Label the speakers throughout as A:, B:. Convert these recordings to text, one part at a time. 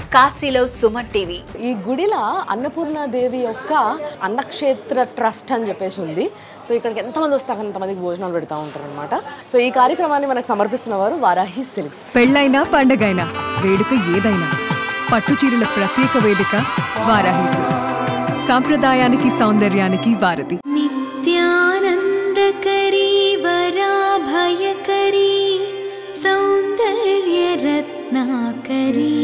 A: కాశీలో సుమన్ టీవీ
B: ఈ గుడిలో అన్నపూర్ణాదేవి యొక్క అన్నక్షేత్ర ట్రస్ట్ అని చెప్పేసి ఉంది సో ఇక్కడికి ఎంతమంది వస్తాక అంతమందికి భోజనాలు పెడతా ఉంటారు అనమాట సో ఈ కార్యక్రమాన్ని మనకు సమర్పిస్తున్న వారు వారాహి సిల్క్స్
C: పెళ్ళైనా పండగైనా వేడుక ఏదైనా పట్టు చీరల ప్రత్యేక వేదిక వారాహి సిల్క్స్ సాంప్రదాయానికి సౌందర్యానికి వారధి
D: नित्यानन्दकरी वराभयकरी सौन्दर्यरत्नाकरी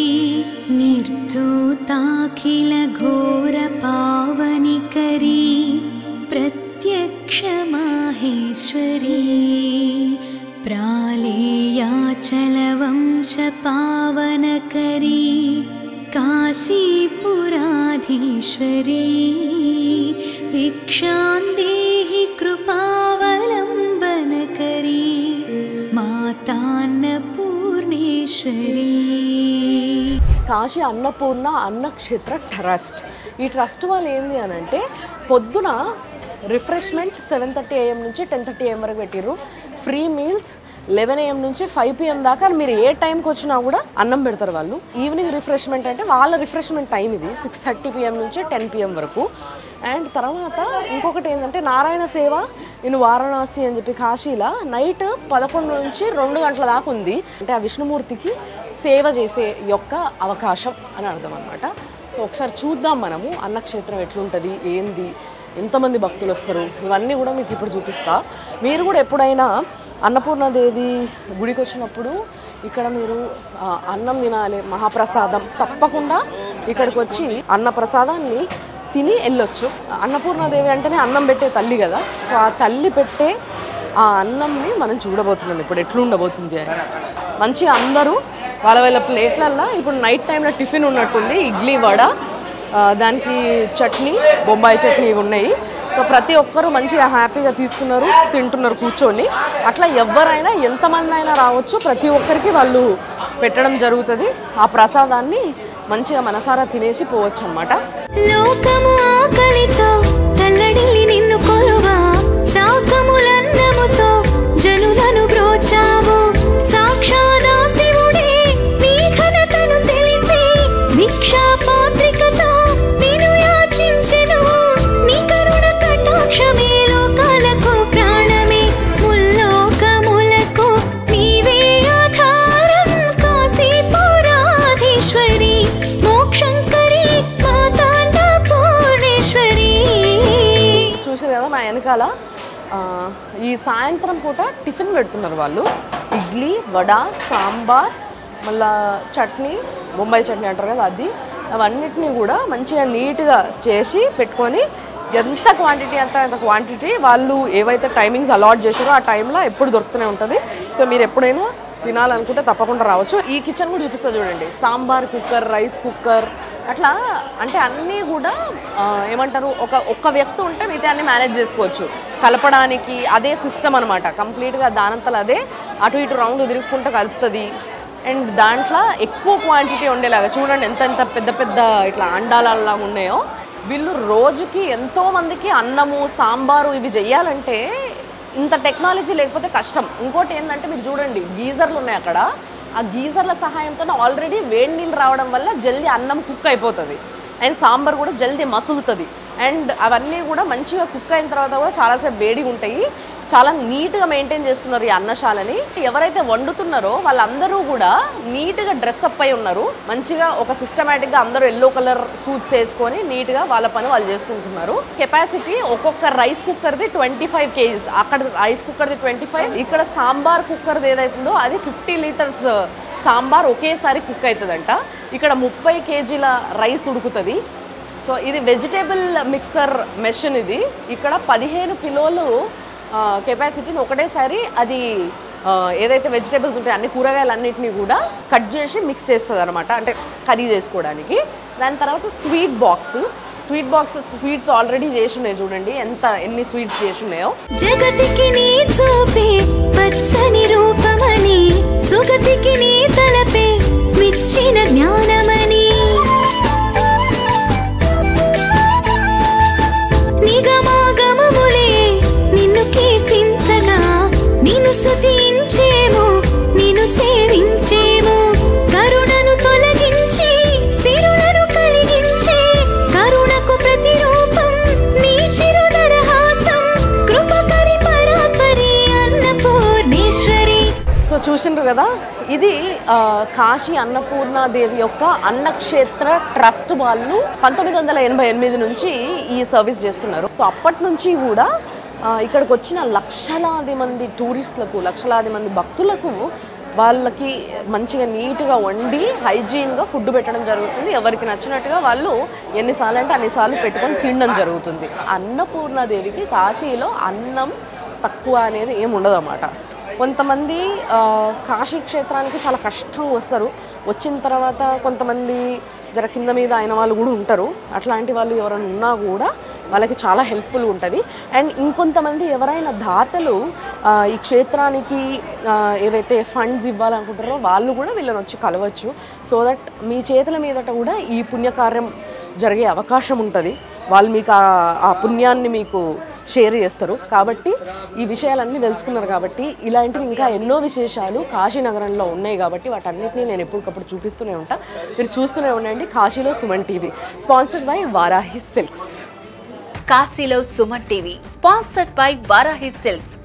D: निर्धूताखिलघोरपावनिकरी प्रत्यक्षमाहेश्वरी प्रालेयाचलवंशपावनकरी काशीपुराधीश्वरी भिक्षां देहि कृपावलम्बनकरी मातान्नपूर्णेश्वरी
B: కాశీ అన్నపూర్ణ అన్నక్షేత్ర ట్రస్ట్ ఈ ట్రస్ట్ వాళ్ళు ఏంది అని అంటే పొద్దున రిఫ్రెష్మెంట్ సెవెన్ థర్టీ ఏఎం నుంచి టెన్ థర్టీ ఏఎం వరకు పెట్టిర్రు ఫ్రీ మీల్స్ లెవెన్ ఏఎం నుంచి ఫైవ్ పిఎం దాకా మీరు ఏ టైంకి వచ్చినా కూడా అన్నం పెడతారు వాళ్ళు ఈవినింగ్ రిఫ్రెష్మెంట్ అంటే వాళ్ళ రిఫ్రెష్మెంట్ టైం ఇది సిక్స్ థర్టీ పిఎం నుంచి టెన్ పిఎం వరకు అండ్ తర్వాత ఇంకొకటి ఏంటంటే నారాయణ సేవ నేను వారణాసి అని చెప్పి కాశీలో నైట్ పదకొండు నుంచి రెండు గంటల దాకా ఉంది అంటే ఆ విష్ణుమూర్తికి సేవ చేసే యొక్క అవకాశం అని అర్థం అనమాట సో ఒకసారి చూద్దాం మనము అన్నక్షేత్రం ఎట్లుంటుంది ఏంది ఎంతమంది భక్తులు వస్తారు ఇవన్నీ కూడా మీకు ఇప్పుడు చూపిస్తా మీరు కూడా ఎప్పుడైనా అన్నపూర్ణాదేవి గుడికి వచ్చినప్పుడు ఇక్కడ మీరు ఆ, అన్నం తినాలి మహాప్రసాదం తప్పకుండా ఇక్కడికి వచ్చి అన్న ప్రసాదాన్ని తిని వెళ్ళొచ్చు అన్నపూర్ణాదేవి అంటేనే అన్నం పెట్టే తల్లి కదా సో ఆ తల్లి పెట్టే ఆ అన్నంని మనం చూడబోతున్నాం ఇప్పుడు ఎట్లుండబోతుంది అని మంచిగా అందరూ వాళ్ళ వాళ్ళ ప్లేట్లల్లో ఇప్పుడు నైట్ టైంలో టిఫిన్ ఉన్నట్టుంది ఇడ్లీ వడ ఆ, దానికి చట్నీ బొంబాయి చట్నీ ఇవి ఉన్నాయి సో ప్రతి ఒక్కరూ మంచిగా హ్యాపీగా తీసుకున్నారు తింటున్నారు కూర్చొని అట్లా ఎవరైనా ఎంతమంది అయినా రావచ్చు ప్రతి ఒక్కరికి వాళ్ళు పెట్టడం జరుగుతుంది ఆ ప్రసాదాన్ని మంచిగా మనసారా తినేసి పోవచ్చు అనమాట
D: లోకము ఆకలితో తల్లడిల్లి నిన్ను కొలువా సాకములన్నముతో జనులను బ్రోచావు సాక్షాదా శివుడే నీ ఘనతను తెలిసి భిక్షా పాత్రికతో నిన్ను యాచించెను నీ కరుణ కటాక్షమే లోకాలకు ప్రాణమే ముల్లోకములకు నీవే ఆధారం కాశీపురాధీశ్వరి మోక్షంకరి మాతాండ పూర్ణేశ్వరి
B: చూసారు కదా నా వెనకాల ఆ, ఈ సాయంత్రం పూట టిఫిన్ పెడుతున్నారు వాళ్ళు ఇడ్లీ వడ సాంబార్ మళ్ళా చట్నీ బొంబాయి చట్నీ అంటారు కదా అది అవన్నిటినీ కూడా మంచిగా నీట్గా చేసి పెట్టుకొని ఎంత క్వాంటిటీ అంత అంత క్వాంటిటీ వాళ్ళు ఏవైతే టైమింగ్స్ అలాట్ చేసారో ఆ టైంలో ఎప్పుడు దొరుకుతూనే ఉంటుంది సో మీరు ఎప్పుడైనా తినాలనుకుంటే తప్పకుండా రావచ్చు ఈ కిచెన్ కూడా చూపిస్తా చూడండి సాంబార్ కుక్కర్ రైస్ కుక్కర్ అట్లా అంటే అన్నీ కూడా ఆ, ఏమంటారు ఒక ఒక్క వ్యక్తి ఉంటే మిగతా అన్ని మేనేజ్ చేసుకోవచ్చు కలపడానికి అదే సిస్టమ్ అనమాట కంప్లీట్గా దానంతలు అదే అటు ఇటు రౌండ్ తిరుగుకుంటూ కలుపుతుంది అండ్ దాంట్లో ఎక్కువ క్వాంటిటీ ఉండేలాగా చూడండి ఎంత ఎంత పెద్ద పెద్ద ఇట్లా అండాలలా ఉన్నాయో వీళ్ళు రోజుకి ఎంతో మందికి అన్నము సాంబారు ఇవి చెయ్యాలంటే ఇంత టెక్నాలజీ లేకపోతే కష్టం ఇంకోటి ఏంటంటే మీరు చూడండి గీజర్లు ఉన్నాయి అక్కడ ఆ గీజర్ల సహాయంతో ఆల్రెడీ వేడి నీళ్ళు రావడం వల్ల జల్దీ అన్నం కుక్ అయిపోతుంది అండ్ సాంబార్ కూడా జల్దీ మసులుతుంది అండ్ అవన్నీ కూడా మంచిగా కుక్ అయిన తర్వాత కూడా చాలాసేపు వేడిగా ఉంటాయి చాలా నీట్గా మెయింటైన్ చేస్తున్నారు ఈ అన్నశాలని ఎవరైతే వండుతున్నారో వాళ్ళందరూ కూడా నీట్గా డ్రెస్అప్ అయి ఉన్నారు మంచిగా ఒక సిస్టమేటిక్గా అందరూ ఎల్లో కలర్ సూట్స్ వేసుకొని నీట్గా వాళ్ళ పని వాళ్ళు చేసుకుంటున్నారు కెపాసిటీ ఒక్కొక్క రైస్ కుక్కర్ది ట్వంటీ ఫైవ్ కేజీస్ అక్కడ రైస్ కుక్కర్ది ట్వంటీ ఫైవ్ ఇక్కడ సాంబార్ కుక్కర్ది ఏదైతుందో అది ఫిఫ్టీ లీటర్స్ సాంబార్ ఒకేసారి కుక్ అవుతుందంట ఇక్కడ ముప్పై కేజీల రైస్ ఉడుకుతుంది సో ఇది వెజిటేబుల్ మిక్సర్ మెషిన్ ఇది ఇక్కడ పదిహేను కిలోలు కెపాసిటీని ఒకటేసారి అది ఆ, ఏదైతే వెజిటేబుల్స్ ఉంటాయో అన్ని కూరగాయలన్నింటినీ కూడా కట్ చేసి మిక్స్ చేస్తుంది అనమాట అంటే కర్రీ చేసుకోవడానికి దాని తర్వాత sweet box sweet box sweets already చేసి ఉన్నాయి చూడండి ఎంత ఎన్ని స్వీట్స్ చేసి ఉన్నాయో
D: జగతికి నీ చూపే పచ్చని రూపమని సుగతికి నీ తలపే మిచ్చిన జ్ఞానమని నిగమాగమములే నిన్ను కీర్తించగా నిన్ను స్తుతించేము నిన్ను సేవించేము కరుణను తొలగించి
B: చూసిండ్రు కదా ఇది ఆ, కాశీ అన్నపూర్ణాదేవి యొక్క అన్నక్షేత్ర ట్రస్ట్ వాళ్ళు పంతొమ్మిది వందల ఎనభై ఎనిమిది నుంచి ఈ సర్వీస్ చేస్తున్నారు సో అప్పటి నుంచి కూడా ఆ, ఇక్కడికి వచ్చిన లక్షలాది మంది టూరిస్టులకు లక్షలాది మంది భక్తులకు వాళ్ళకి మంచిగా నీట్గా వండి హైజీన్గా ఫుడ్ పెట్టడం జరుగుతుంది ఎవరికి నచ్చినట్టుగా వాళ్ళు ఎన్నిసార్లు అంటే అన్నిసార్లు పెట్టుకొని తినడం జరుగుతుంది అన్నపూర్ణాదేవికి కాశీలో అన్నం తక్కువ అనేది ఏమి ఉండదన్నమాట కొంతమంది ఆ, కాశీ క్షేత్రానికి చాలా కష్టంగా వస్తారు వచ్చిన తర్వాత కొంతమంది జర కింద మీద అయిన వాళ్ళు కూడా ఉంటారు అట్లాంటి వాళ్ళు ఎవరైనా ఉన్నా కూడా వాళ్ళకి చాలా హెల్ప్ఫుల్ ఉంటుంది అండ్ ఇంకొంతమంది ఎవరైనా దాతలు ఆ, ఈ క్షేత్రానికి ఆ, ఏవైతే ఫండ్స్ ఇవ్వాలనుకుంటారో వాళ్ళు కూడా వీళ్ళని వచ్చి కలవచ్చు సో దట్ మీ చేతుల మీదట కూడా ఈ పుణ్యకార్యం జరిగే అవకాశం ఉంటుంది వాళ్ళు మీకు ఆ- ఆ పుణ్యాన్ని మీకు షేర్ చేస్తారు కాబట్టి ఈ విషయాలన్నీ తెలుసుకున్నారు కాబట్టి ఇలాంటివి ఇంకా ఎన్నో విశేషాలు కాశీ నగరంలో ఉన్నాయి కాబట్టి వాటన్నిటిని నేను ఎప్పటికప్పుడు చూపిస్తూనే ఉంటా మీరు చూస్తూనే ఉండండి కాశీలో Suman TV sponsored by Varahi silks
A: కాశీలో Suman TV sponsored by Varahi silks